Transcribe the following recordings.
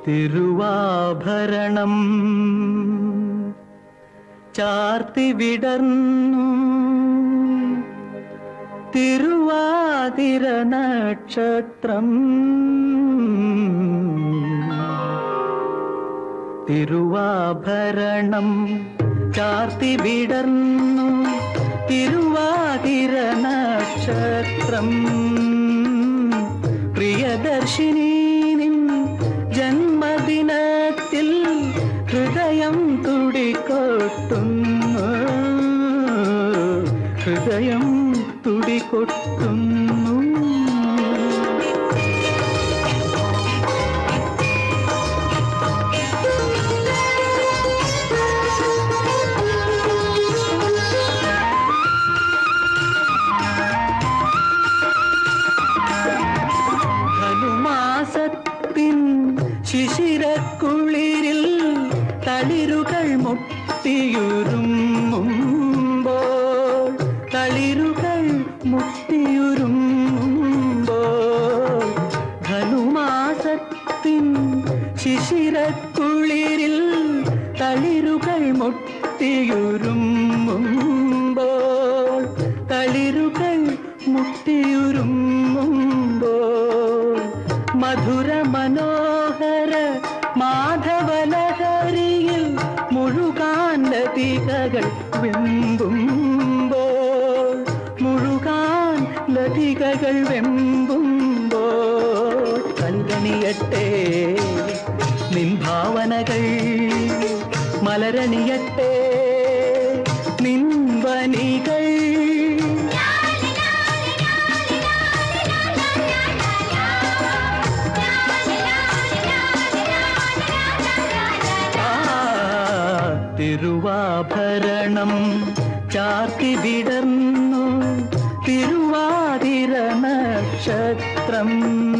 തിരുവാഭരണം ചാർത്തി വിടർന്നു തിരുവാതിര നക്ഷത്രം തിരുവാഭരണം ചാർത്തി വിടർന്നു തിരുവാതിര നക്ഷത്രം പ്രിയദർശിനി നിൻ ജന്മദിനത്തിൽ ഹൃദയം തുടികൊട്ടുന്നു ഹൃദയം തുടികൊട്ടുന്നു ധനുമാസത്തിൻ ശിശിരക്കുളിരിൽ തളിരുകൾ മുട്ടിയുരുമ്മുമ്പോൾ തളിരുകൾ മുട്ടിയുരുമ്മുമ്പോൾ ധനുമാസത്തിൻ ശിശിരക്കുളിരിൽ തളിരുകൾ മുട്ടിയുരുമ്മുമ്പോൾ തളിരുകൾ മുട്ടിയുരുമ്മുമ്പോൾ മധുര മനോഹര മാധവലഹരിയിൽ മുഴുകാൻ ലതികകൾ വെമ്പുമ്പോൾ മുഴുകാൻ ലതികകൾ വെമ്പുമ്പോൾ കൽകണിയട്ടെ നിൻ ഭാവനകൾ മലരണിയട്ടെ നിൻ വനികൾ ആ, തിരുവാഭരണം ചാർത്തി വിടർന്നു തിരുവാതിര നക്ഷത്രം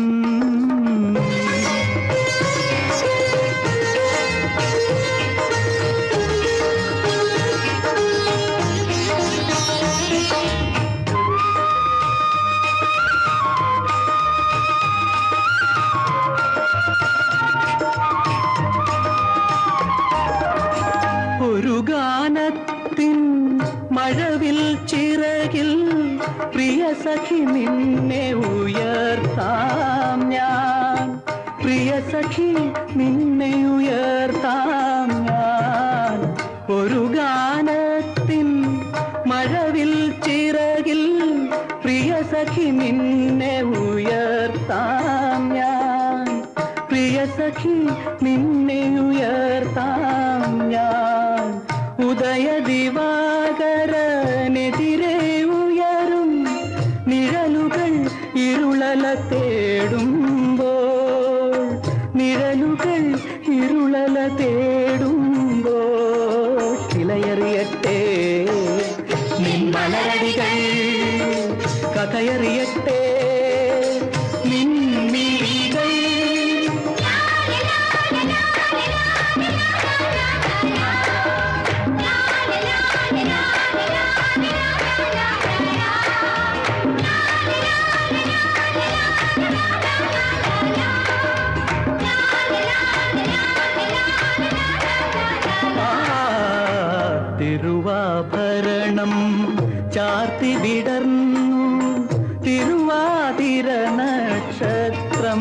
ഒരു ഗാനത്തിൻ മഴവിൽ ചിറകിൽ പ്രിയ സഖി നിന്നെ ഉയർത്താം ഞാൻ പ്രിയ സഖി നിന്നെ ഉയർത്താം ഞാൻ ഒരു ഗാനത്തിൻ മഴവിൽ ചിറകിൽ പ്രിയ സഖി നിന്നെ ഉയർത്താം ഞാൻ പ്രിയ സഖി നിന്നെ ഉയർത്താം ഞാൻ ഉദയ ദിവാകരനെതിരെ ഉയരും നിഴലുകൾ ഇരുളല തേടുമ്പോൾ നിഴലുകൾ ഇരുളല തേടുമ്പോൾ കിളയറിയട്ടെ നിൻ മലരടികൾ കഥയറിയട്ടെ നിൻ മിഴികൾ ആ, തിരുവാഭരണം ചാർത്തി വിടർന്നു തിരുവാതിര നക്ഷത്രം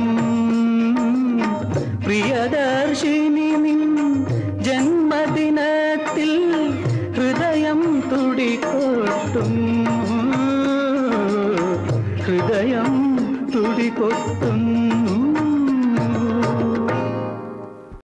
പ്രിയദർശിനി നിൻ ജന്മദിനത്തിൽ ഹൃദയം തുടികൊട്ടുന്നു ഹൃദയം തുടികൊട്ടുന്നു